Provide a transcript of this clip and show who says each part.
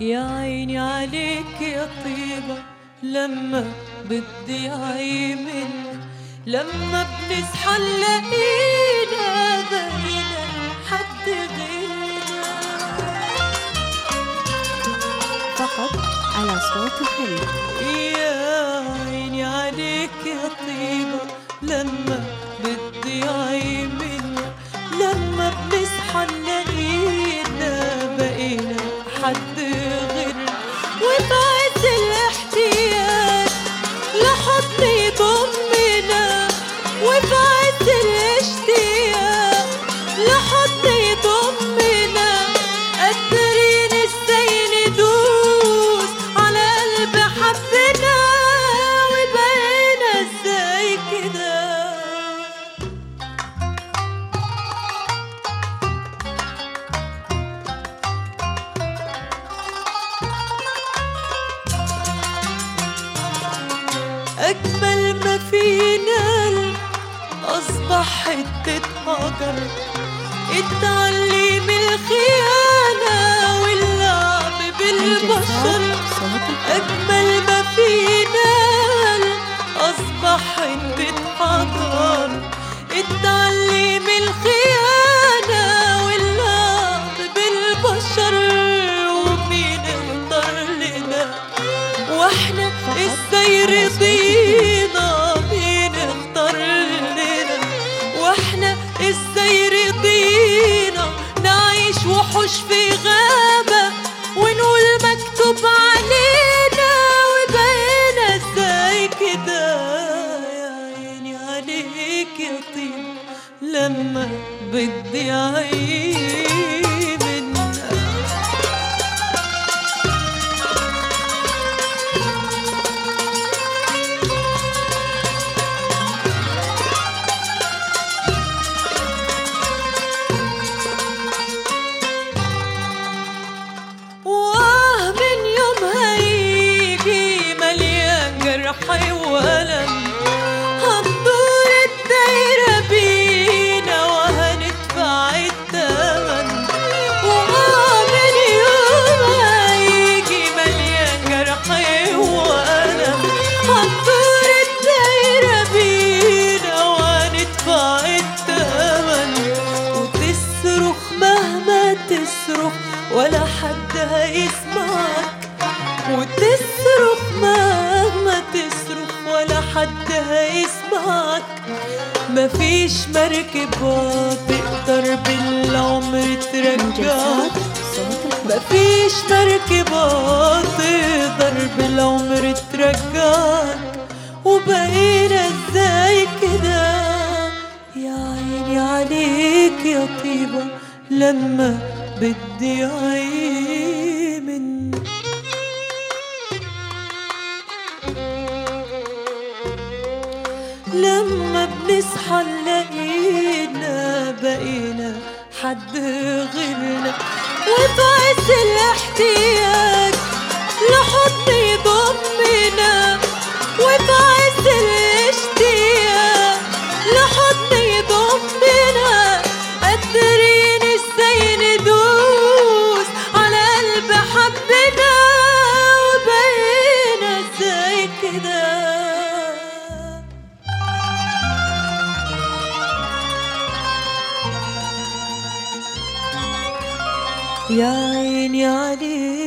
Speaker 1: يا عيني عليك يا طيبة لما بدي عيمن لما بنصحى نلاقينا بقينا حد غيرنا
Speaker 2: فقط على صوت الخليج
Speaker 1: يا عيني عليك يا طيبة لما بدي عيمن لما بنصحى نلاقينا بقينا حد غيرنا وبعز الاحتياج لحضن يضمنا وبعز الاشتياق لحضن يضمنا قادرين ازاي ندوس على قلب حبنا وبقينا ازاي كده أجمل ما فينا أصبح حتة حجر اتعلم الخيانة واللعب بالبشر
Speaker 2: إنجازات صوت الخليج
Speaker 1: أجمل ما فينا أصبح حتة حجر اتعلم الخيانة واللعب بالبشر ومين اختار لنا واحنا ازاي رضينا مين اختار لنا واحنا ازاي رضينا نعيش وحوش في غابة ونقول مكتوب علينا وبقينا ازاي كده يا عيني عليك يا طيب لما بدي عيمنا واه من يوم هيجي مليان جرح وألم هتدور الدايرة بينا وهندفع التمن واه من يوم هيجي مليان جرح وألم هتدور الدايرة بينا وهندفع التمن وتصرخ مهما تصرخ ولا حد هيسمعك وتصرخ مهما تصرخ ولا حد هيسمعك مفيش مركبة تقدر بالعمر ترجعك
Speaker 2: إنجازات صوت الخليج
Speaker 1: مفيش مركبة تقدر بالعمر ترجعك وبقينا ازاي كده يا عيني عليك يا طيبة لما بدي عيمن لما بنصحى نلاقينا بقينا حد غيرنا وبعز الاحتياج لحضن يضمنا وبعز الاشتياق لحضن يضمنا قادرين ازاي ندوس على قلب حبنا وبقينا ازاي كده يا عيني عليك